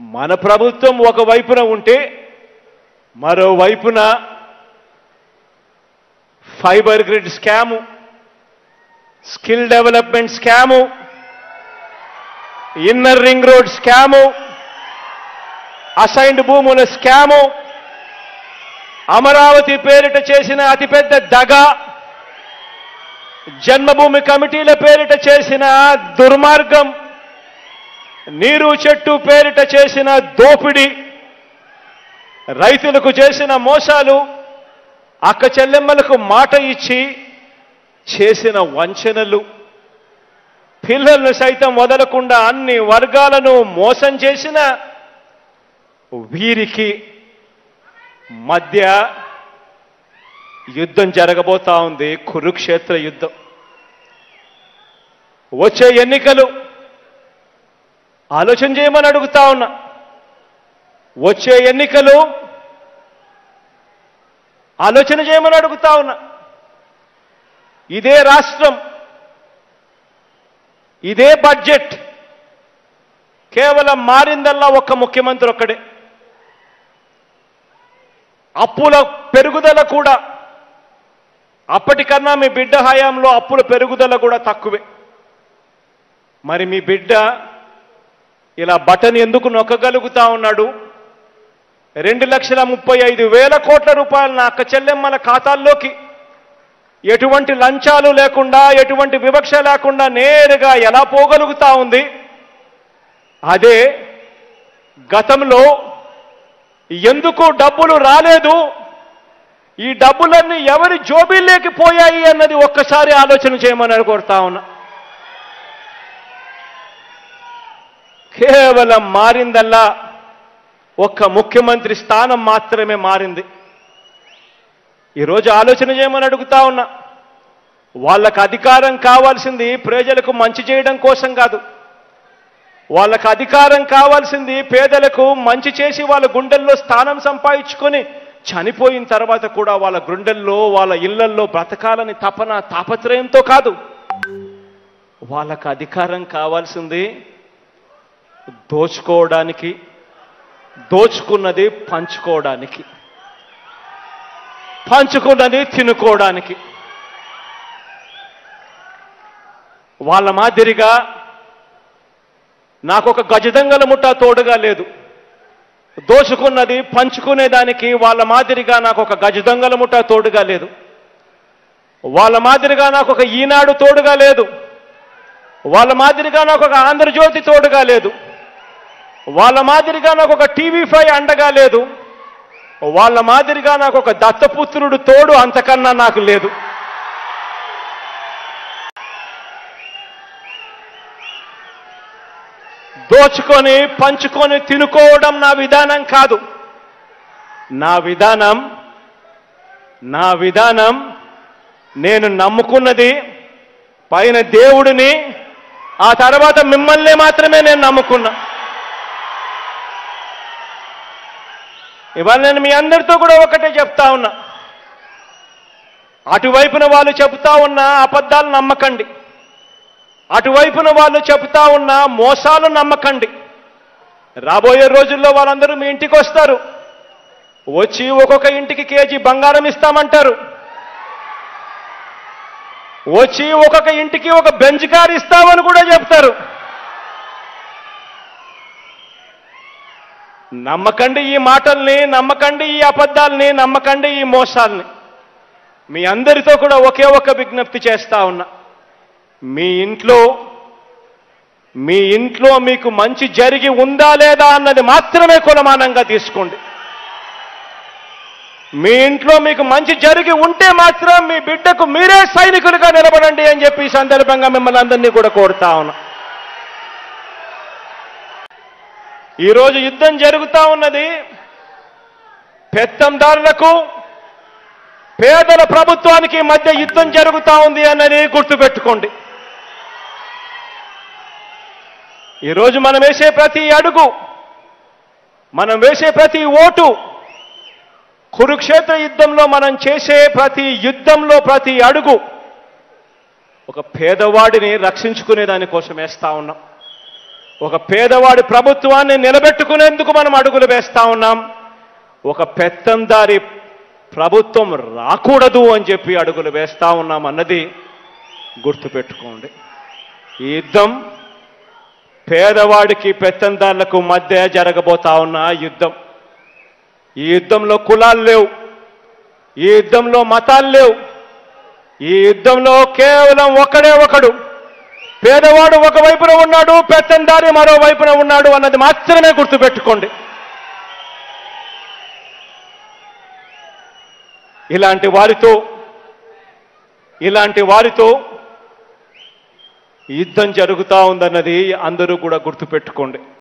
మన ప్రభుత్వం ఒకవైపున ఉంటే మరోవైపున fibre grid scam skill development scam inner ring road scam assigned భూముల స్కాము అమరావతి పేరిట చేసిన అతిపెద్ద దగ జన్మభూమి కమిటీల పేరిట చేసిన దుర్మార్గం నీరు చెట్టు పేరిట చేసిన దోపిడీ రైతులకు చేసిన మోసాలు అక్క చెల్లెమ్మలకు మాట ఇచ్చి చేసిన వంచనలు పిల్లలను సైతం వదలకుండా అన్ని వర్గాలను మోసం చేసిన వీరికి మధ్య యుద్ధం జరగబోతా ఉంది కురుక్షేత్ర యుద్ధం వచ్చే ఎన్నికలు ఆలోచన చేయమని అడుగుతా ఉన్నా వచ్చే ఎన్నికలు ఆలోచన చేయమని అడుగుతా ఉన్నా ఇదే రాష్ట్రం ఇదే బడ్జెట్ కేవలం మారిందల్లా ఒక్క ముఖ్యమంత్రి ఒక్కడే అప్పుల పెరుగుదల కూడా అప్పటికన్నా మీ బిడ్డ హయాంలో అప్పుల పెరుగుదల కూడా తక్కువే మరి మీ బిడ్డ ఇలా బటన్ ఎందుకు నొక్కగలుగుతా ఉన్నాడు రెండు లక్షల ముప్పై ఐదు వేల కోట్ల రూపాయలు నా అక్క చెల్లెమ్మల ఖాతాల్లోకి ఎటువంటి లంచాలు లేకుండా ఎటువంటి వివక్ష లేకుండా నేరుగా ఎలా పోగలుగుతా ఉంది అదే గతంలో ఎందుకు డబ్బులు రాలేదు ఈ డబ్బులన్నీ ఎవరి జోబీల్లోకి పోయాయి అన్నది ఒక్కసారి ఆలోచన చేయమని కోరుతా ఉన్నా కేవలం మారిందల్లా ఒక్క ముఖ్యమంత్రి స్థానం మాత్రమే మారింది ఈరోజు ఆలోచన చేయమని అడుగుతా ఉన్నా వాళ్ళకు అధికారం కావాల్సింది ప్రజలకు మంచి చేయడం కోసం కాదు వాళ్ళకు అధికారం కావాల్సింది పేదలకు మంచి చేసి వాళ్ళ గుండెల్లో స్థానం సంపాదించుకొని చనిపోయిన తర్వాత కూడా వాళ్ళ గుండెల్లో వాళ్ళ ఇళ్లల్లో బ్రతకాలని తపన తాపత్రయంతో కాదు వాళ్ళకు అధికారం కావాల్సింది దోచుకోవడానికి దోచుకున్నది పంచుకోవడానికి పంచుకున్నది తినుకోవడానికి వాళ్ళ మాదిరిగా నాకు ఒక గజదంగల ముఠా తోడుగా లేదు దోచుకున్నది పంచుకునేదానికి వాళ్ళ మాదిరిగా నాకు ఒక గజదంగల ముఠా తోడుగా లేదు వాళ్ళ మాదిరిగా నాకు ఒక ఈనాడు తోడుగా లేదు వాళ్ళ మాదిరిగా నాకు ఒక ఆంధ్రజ్యోతి తోడుగా లేదు వాళ్ళ మాదిరిగా నాకు ఒక టీవీ ఫైవ్ అండగా లేదు వాళ్ళ మాదిరిగా నాకు ఒక దత్తపుత్రుడు తోడు అంతకన్నా నాకు లేదు దోచుకొని పంచుకొని తినుకోవడం నా విధానం కాదు నా విధానం నా విధానం నేను నమ్ముకున్నది పైన దేవుడిని ఆ తర్వాత మిమ్మల్ని మాత్రమే నేను నమ్ముకున్నా ఇవాళ నేను మీ అందరితో కూడా ఒకటే చెప్తా ఉన్నా అటువైపున వాళ్ళు చెబుతా ఉన్న అబద్ధాలు నమ్మకండి అటువైపున వాళ్ళు చెబుతా ఉన్న మోసాలు నమ్మకండి రాబోయే రోజుల్లో వాళ్ళందరూ మీ ఇంటికి వస్తారు వచ్చి ఒక్కొక్క ఇంటికి కేజీ బంగారం ఇస్తామంటారు వచ్చి ఒక్కొక్క ఇంటికి ఒక బెంచ్ కార్ ఇస్తామని కూడా చెప్తారు నమ్మకండి ఈ మాటల్ని నమ్మకండి ఈ అబద్ధాల్ని నమ్మకండి ఈ మోసాల్ని మీ అందరితో కూడా ఒకే ఒక విజ్ఞప్తి చేస్తా ఉన్నా మీ ఇంట్లో మీ ఇంట్లో మీకు మంచి జరిగి ఉందా లేదా అన్నది మాత్రమే కులమానంగా తీసుకోండి మీ ఇంట్లో మీకు మంచి జరిగి ఉంటే మాత్రం మీ బిడ్డకు మీరే సైనికులుగా నిలబడండి అని చెప్పి ఈ సందర్భంగా మిమ్మల్ని అందరినీ కూడా కోరుతా ఉన్నా ఈరోజు యుద్ధం జరుగుతా ఉన్నది పెత్తందారులకు పేదల ప్రభుత్వానికి మధ్య యుద్ధం జరుగుతా ఉంది అన్నది గుర్తుపెట్టుకోండి ఈరోజు మనం వేసే ప్రతి అడుగు మనం వేసే ప్రతి ఓటు కురుక్షేత్ర యుద్ధంలో మనం చేసే ప్రతి యుద్ధంలో ప్రతి అడుగు ఒక పేదవాడిని రక్షించుకునే దానికోసం వేస్తా ఉన్నాం ఒక పేదవాడి ప్రభుత్వాన్ని నిలబెట్టుకునేందుకు మనం అడుగులు వేస్తా ఉన్నాం ఒక పెత్తందారి ప్రభుత్వం రాకూడదు అని చెప్పి అడుగులు వేస్తా ఉన్నాం అన్నది గుర్తుపెట్టుకోండి ఈ యుద్ధం పేదవాడికి పెత్తందారులకు మధ్య జరగబోతా ఉన్న యుద్ధం ఈ యుద్ధంలో కులాలు లేవు ఈ యుద్ధంలో మతాలు లేవు ఈ యుద్ధంలో కేవలం ఒకడే ఒకడు పేదవాడు ఒక వైపున ఉన్నాడు పెత్తందారి మరో వైపున ఉన్నాడు అన్నది మాత్రమే గుర్తుపెట్టుకోండి ఇలాంటి వారితో ఇలాంటి వారితో యుద్ధం జరుగుతా ఉందన్నది అందరూ కూడా గుర్తుపెట్టుకోండి